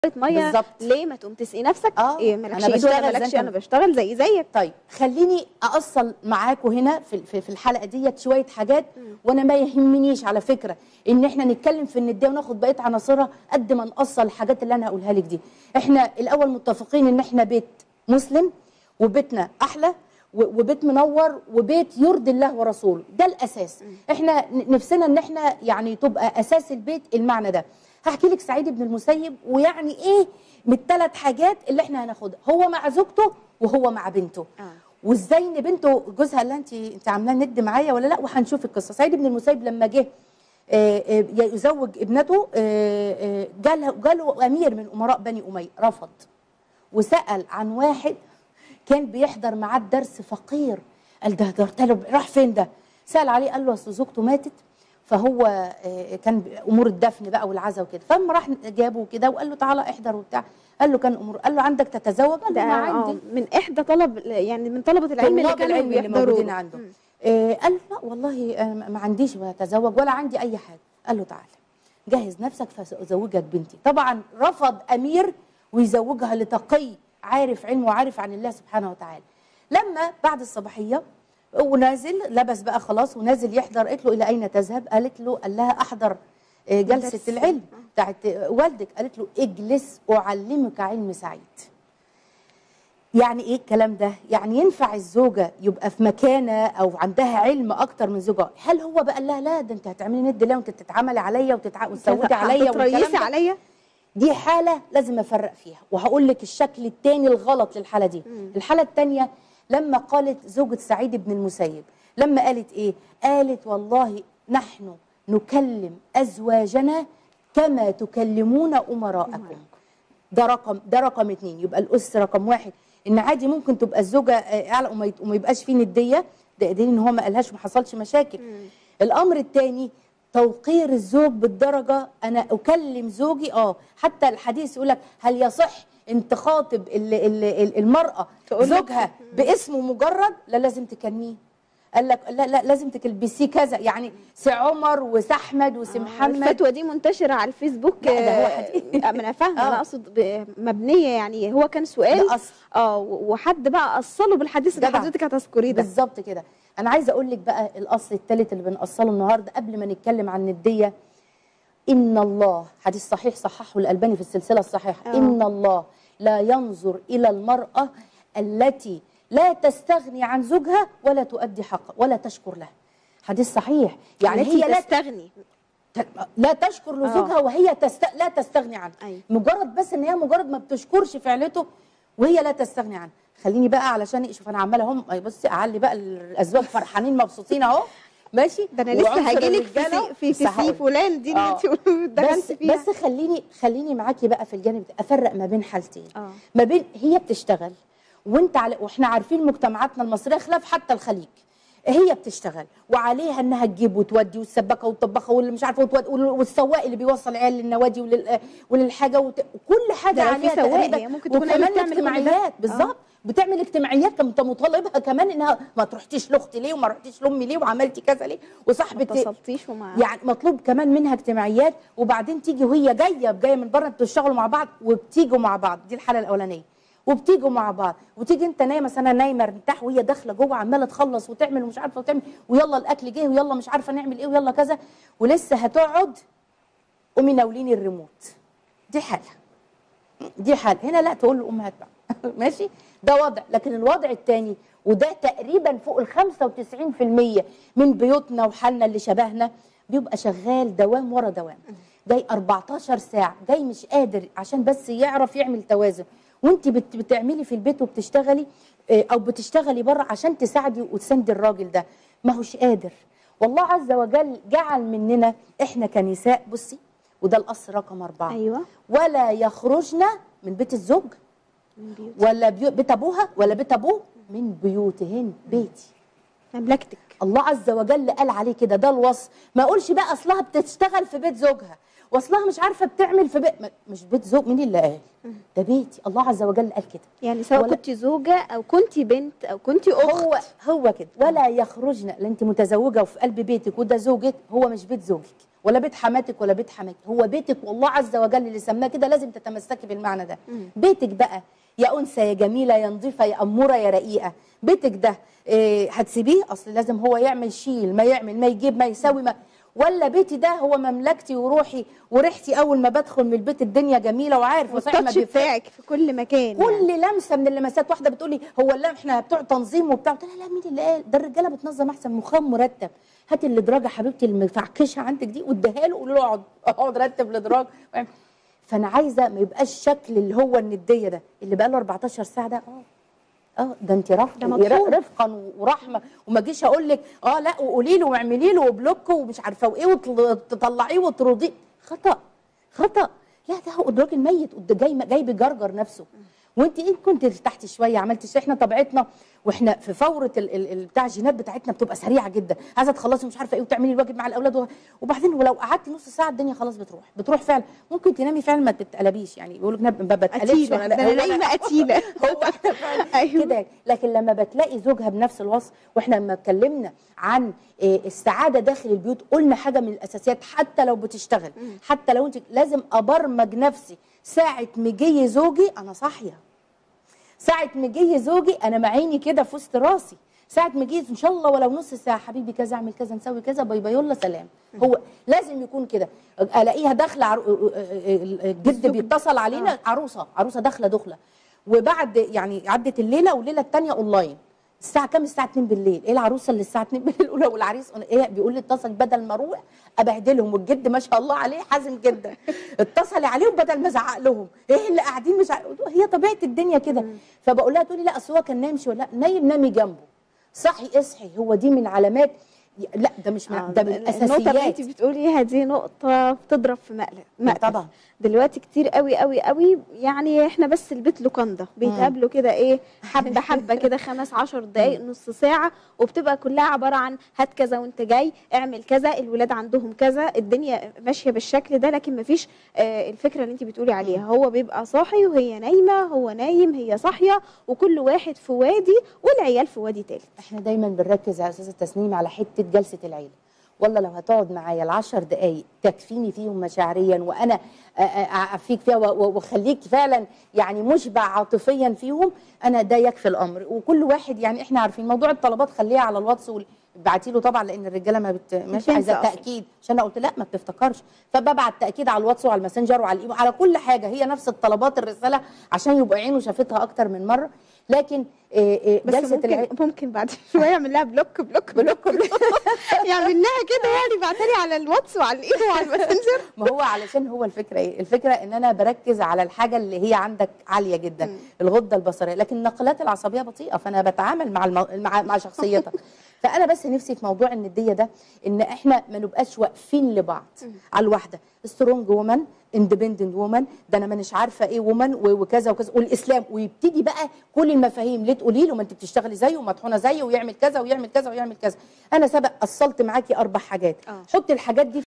ميه بالظبط. ليه ما تقوم تسقي نفسك آه، ايه مالكش أنا ايد ولا بشتغل زي مالكش أنت انا بشتغل زي زيك طيب خليني اصل معاكم هنا في في- في الحلقه ديت شويه حاجات وانا ما يهمنيش على فكره ان احنا نتكلم في النديه وناخد بقيه عناصرها قد ما نأصل الحاجات اللي انا هقولها لك دي احنا الاول متفقين ان احنا بيت مسلم وبيتنا احلى و- وبيت منور وبيت يرضي الله ورسوله ده الاساس احنا ن- نفسنا ان احنا يعني تبقى اساس البيت المعنى ده هحكي لك سعيد بن المسيب ويعني ايه من الثلاث حاجات اللي احنا هناخدها هو مع زوجته وهو مع بنته آه. وازاي ان بنته جوزها قال لها انت انت عاملاه ند معايا ولا لا وهنشوف القصه سعيد بن المسيب لما جه آه، آه، يزوج ابنته آه، آه، جاله جاله امير من امراء بني اميه رفض وسال عن واحد كان بيحضر معاه الدرس فقير قال ده ده له راح فين ده سال عليه قال له اصل زوجته ماتت فهو آه، كان ب- امور الدفن بقى والعزا وكده فاما راح جابه كده وقال له تعالى احضر وبتاع قال له كان امور قال له عندك تتزوج قال ده له ما آه، عندي من احدى طلب يعني من طلبه العلم اللي طلاب كانوا العلم اللي بيحضروا موجودين عنده آه قال له لا والله آه ما عنديش اتزوج ولا عندي اي حاجه قال له تعالى جهز نفسك فسأزوجك بنتي طبعا رفض امير ويزوجها لتقي عارف علمه وعارف عن الله سبحانه وتعالى لما بعد الصباحيه ونازل لبس بقى خلاص ونازل يحضر قالت له الى اين تذهب قالت له قال لها احضر آه، جلسه درس. العلم بتاعت آه، والدك قالت له اجلس اعلمك علم سعيد يعني ايه الكلام ده؟ يعني ينفع الزوجه يبقى في مكانه او عندها علم اكتر من زوجها، هل هو بقى قال لها لا ده انت هتعملي ند ليه وانت تتعاملي عليا وتتع... وتسودي عليا والكلام تريسي ده؟ عليا دي حاله لازم افرق فيها وهقول لك الشكل الثاني الغلط للحاله دي الحاله الثانيه لما قالت زوجة سعيد بن المسيب لما قالت ايه قالت والله نحن نكلم ازواجنا كما تكلمون امراءكم ده رقم ده رقم اتنين يبقى الاس رقم واحد ان عادي ممكن تبقى الزوجه آه، اعلى وما يت- وما يبقاش فيه نديه ده دليل ان هو ما قالهاش وما حصلش مشاكل الامر الثاني توقير الزوج بالدرجه انا اكلم زوجي اه حتى الحديث يقول لك هل يصح ان تخاطب ال- ال- ال- المراه تقول لك- زوجها باسمه مجرد لا لازم تكلميه قال لك لا لا لازم تلبسيه كذا يعني سي عمر وسي احمد وسي محمد الفتوى دي منتشره على الفيسبوك لا، ده هو آه، حديث. آه، انا فاهمه آه. انا اقصد ب- مبنيه يعني هو كان سؤال ده أصل. اه و- وحد بقى اصله بالحديث اللي جدع. حضرتك هتذكريه ده بالظبط كده انا عايزه اقول لك بقى الاصل الثالث اللي بنأصله النهارده قبل ما نتكلم عن النديه ان الله حديث صحيح صححه الالباني في السلسله الصحيحه آه. ان الله لا ينظر الى المراه التي لا تستغني عن زوجها ولا تؤدي حقه ولا تشكر له حديث صحيح يعني التي هي لا تستغني ت- لا تشكر لزوجها وهي تست... لا تستغني عنه أيوة. مجرد بس ان هي مجرد ما بتشكرش فعلته وهي لا تستغني عنه خليني بقى علشان شوف انا عماله هم بصي اعلي بقى الازواج فرحانين مبسوطين اهو ماشي ده انا لسه وعنصر هجيلك في الرجالة سي في, بس في هقول. سي فلان دي اللي آه. انت دخلت بس فيها بس خليني خليني معاكي بقى في الجانب ده افرق ما بين حالتين آه. ما بين هي بتشتغل وانت على واحنا عارفين مجتمعاتنا المصريه خلاف حتى الخليج هي بتشتغل وعليها انها تجيب وتودي والسباكه والطباخه واللي مش عارفه وتود- وال- والسواق اللي بيوصل العيال للنوادي ولل وللحاجه وت... وكل حاجه ده لو في عليها سواق تقريبا هي ممكن تكون هي وكمان اللي بتعمل كل ده. اجتماعيات آه. بالظبط بتعمل اجتماعيات انت مطالبها كمان انها ما تروحتيش لاختي ليه وما رحتيش لامي ليه وعملتي كذا ليه ما وصاحبه اتصلتيش وما يعني مطلوب كمان منها اجتماعيات وبعدين تيجي وهي جايه جايه من بره بتشتغلوا مع بعض وبتيجوا مع بعض دي الحاله الاولانيه وبتيجوا مع بعض وتيجي انت نايمه مثلا نايمه مرتاح وهي داخله جوه عماله تخلص وتعمل ومش عارفه وتعمل ويلا الاكل جه ويلا مش عارفه نعمل ايه ويلا كذا ولسه هتقعد قومي ناوليني الريموت دي حاله دي حاله هنا لا تقول لامهات بقى ماشي ده وضع لكن الوضع الثاني وده تقريبا فوق ال 95% من بيوتنا وحالنا اللي شبهنا بيبقى شغال دوام ورا دوام جاي 14 ساعه جاي مش قادر عشان بس يعرف يعمل توازن وانت بت بتعملي في البيت وبتشتغلي آه، او بتشتغلي بره عشان تساعدي وتسندي الراجل ده ما هوش قادر والله عز وجل جعل مننا احنا كنساء بصي وده الاصل رقم أربعة ايوه ولا يخرجن من بيت الزوج من بيوت ولا بيو- بيت ابوها ولا بيت ابوه من بيوتهن بيتي مملكتك الله عز وجل قال عليه كده ده الوصف ما اقولش بقى اصلها بتشتغل في بيت زوجها واصلها مش عارفه بتعمل في بيت ما- مش بيت زوج مين اللي قال ده بيتي الله عز وجل قال كده يعني سواء ولا- كنت زوجه او كنت بنت او كنت اخت هو هو كده ولا يخرجن لا انت متزوجه وفي قلب بيتك وده زوجك هو مش بيت زوجك ولا بيت حماتك ولا بيت حماك هو بيتك والله عز وجل اللي سماه كده لازم تتمسكي بالمعنى ده بيتك بقى يا انثى يا جميله يا نظيفه يا اموره يا رقيقه بيتك ده إيه هتسيبيه اصل لازم هو يعمل شيل ما يعمل ما يجيب ما يسوي ما ولا بيتي ده هو مملكتي وروحي وريحتي اول ما بدخل من البيت الدنيا جميله وعارف وصحيح ما والتاتش بيفرق بتاعك في كل مكان يعني. كل لمسه من اللمسات واحده بتقولي هو لا احنا بتوع تنظيم وبتاع قلت لها لا مين اللي قال ده الرجاله بتنظم احسن مخام مرتب هاتي الادراج يا حبيبتي المفعكشه عندك دي واديها له قولي له اقعد اقعد رتب الادراج واعمل. فانا عايزه ما يبقاش الشكل اللي هو النديه ده اللي بقى له 14 ساعه ده اه اه ده انت ده رفقا مطلوب. رفقا ورحمه وما اجيش اقول لك اه لا وقولي له واعملي له وبلوك ومش عارفه وايه وتطلعيه وترضيه خطا خطا لا ده هو الراجل ميت قد- جاي جاي بيجرجر نفسه وانت ايه كنت ارتحتي شويه عملتي شويه احنا طبيعتنا واحنا في فوره ال ال ال بتاع الجينات بتاعتنا بتبقى سريعه جدا عايزه تخلصي مش عارفه ايه وتعملي الواجب مع الاولاد و- وبعدين ولو قعدتي نص ساعه الدنيا خلاص بتروح بتروح فعلا ممكن تنامي فعلا ما تتقلبيش يعني بيقولوا لك ما بتقلبش قتيله وأنا- ده انا هو أنا- نايمه قتيله هو احنا فعلا أيوة. كده لكن لما بتلاقي زوجها بنفس الوصف واحنا لما اتكلمنا عن آه، السعاده داخل البيوت قلنا حاجه من الاساسيات حتى لو بتشتغل حتى لو انت لازم ابرمج نفسي ساعه مجي زوجي انا صاحيه ساعة ما جه زوجي انا معيني كده في وسط راسي ساعة ما جه ان شاء الله ولو نص ساعة حبيبي كذا اعمل كذا نسوي كذا باي باي يلا سلام هو لازم يكون كده الاقيها داخلة عرو... الجد بيتصل علينا عروسة عروسة داخلة دخلة وبعد يعني عدت الليلة والليلة الثانية اونلاين الساعة كام؟ الساعة 2 بالليل، ايه العروسة اللي الساعة 2 بالليل الأولى والعريس ايه بيقول لي اتصل بدل ما اروح ابهدلهم والجد ما شاء الله عليه حازم جدا اتصلي عليهم بدل ما ازعق لهم، ايه اللي قاعدين مش عارف هي طبيعة الدنيا كده فبقول لها تقولي لا اصل هو كان نايم شوية لا نايم نامي جنبه صحي اصحي هو دي من علامات لا ده مش من آه، ده من النقطة اللي الاساسيات انت بتقوليها دي نقطة بتضرب في مقلب مقتل طبعا. دلوقتي كتير قوي قوي قوي يعني احنا بس البيت لوكاندا بيتقابلوا كده ايه حبة حبة كده خمس عشر دقايق نص ساعة وبتبقى كلها عبارة عن هات كذا وانت جاي اعمل كذا الولاد عندهم كذا الدنيا ماشية بالشكل ده لكن مفيش آه الفكرة اللي انت بتقولي عليها هو بيبقى صاحي وهي نايمة هو نايم هي صاحية وكل واحد في وادي والعيال في وادي تالت احنا دايما بنركز على اساس التسنيم على حته جلسه العيله والله لو هتقعد معايا العشر دقايق تكفيني فيهم مشاعريا وانا أ- أ- اعفيك فيها و- و- واخليك فعلا يعني مشبع عاطفيا فيهم انا ده يكفي الامر وكل واحد يعني احنا عارفين موضوع الطلبات خليها على الواتس وال- ابعتي له طبعا لان الرجاله ما بت... مش بتنسى عايزه أصلاً. تاكيد عشان انا قلت لا ما بتفتكرش فببعت تاكيد على الواتس وعلى الماسنجر وعلى الايميل على كل حاجه هي نفس الطلبات الرساله عشان يبقى عينه شافتها اكتر من مره لكن إيه إيه بس جلسه ممكن العيله ممكن بعد شويه يعمل لها بلوك بلوك بلوك يعمل لها كده يعني بعتلي على الواتس وعلى الايد وعلى الماسنجر ما هو علشان هو الفكره ايه الفكره ان انا بركز على الحاجه اللي هي عندك عاليه جدا الغده البصريه لكن النقلات العصبيه بطيئه فانا بتعامل مع المو... مع مع شخصيتك فانا بس نفسي في موضوع النديه ده ان احنا ما نبقاش واقفين لبعض على الواحده سترونج وومن اندبندنت وومن ده انا مانيش عارفه ايه وومن وكذا وكذا والاسلام ويبتدي بقى كل المفاهيم ليه تقولي له ما انت بتشتغلي زيه ومطحونه زيه ويعمل كذا ويعمل كذا ويعمل كذا انا سبق اصلت معاكي اربع حاجات آه. حطي الحاجات دي